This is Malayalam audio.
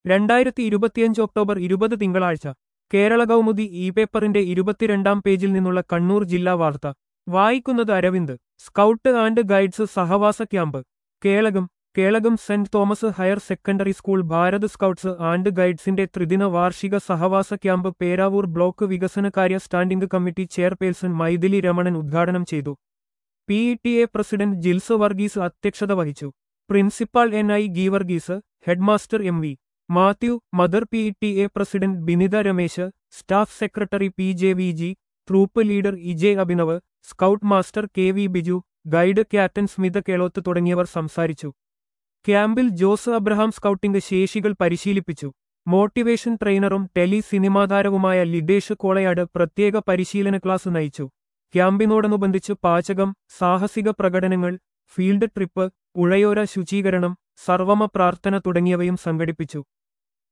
രണ്ടായിരത്തി ഇരുപത്തിയഞ്ച് ഒക്ടോബർ ഇരുപത് തിങ്കളാഴ്ച കേരള കൗമുദി ഇ പേപ്പറിന്റെ ഇരുപത്തിരണ്ടാം പേജിൽ നിന്നുള്ള കണ്ണൂർ ജില്ലാ വാർത്ത വായിക്കുന്നത് അരവിന്ദ് സ്കൗട്ട് ആൻഡ് ഗൈഡ്സ് സഹവാസ camp Kelakam Kelakam saint Thomas higher secondary school Bharat scouts and ഗൈഡ്സിന്റെ ത്രിദിന വാർഷിക സഹവാസ ക്യാമ്പ് പേരാവൂർ ബ്ലോക്ക് വികസനകാര്യ standing committee chairperson Mythili Ramanan ഉദ്ഘാടനം ചെയ്തു P E T A president Jils Varghese അധ്യക്ഷത വഹിച്ചു principal N I Geevarghese headmaster M V Mathew mother P E T A president Binitha Ramesh staff secretary P J V G troop leader E J Abhinav scout master K V Biju guide captain Smitha Keloth തുടങ്ങിയവർ സംസാരിച്ചു ക്യാമ്പിൽ ജോസ് അബ്രഹാം സ്കൗട്ടിംഗ് ശേഷികൾ പരിശീലിപ്പിച്ചു മോട്ടിവേഷൻ ട്രെയിനറും ടെലി സിനിമാതാരവുമായ ലിഡേഷ് കോളയാട് പ്രത്യേക പരിശീലന ക്ലാസ് നയിച്ചു ക്യാമ്പിനോടനുബന്ധിച്ച് പാചകം സാഹസിക പ്രകടനങ്ങൾ ഫീൽഡ് ട്രിപ്പ് പുഴയോര ശുചീകരണം സർവമ പ്രാർത്ഥന തുടങ്ങിയവയും സംഘടിപ്പിച്ചു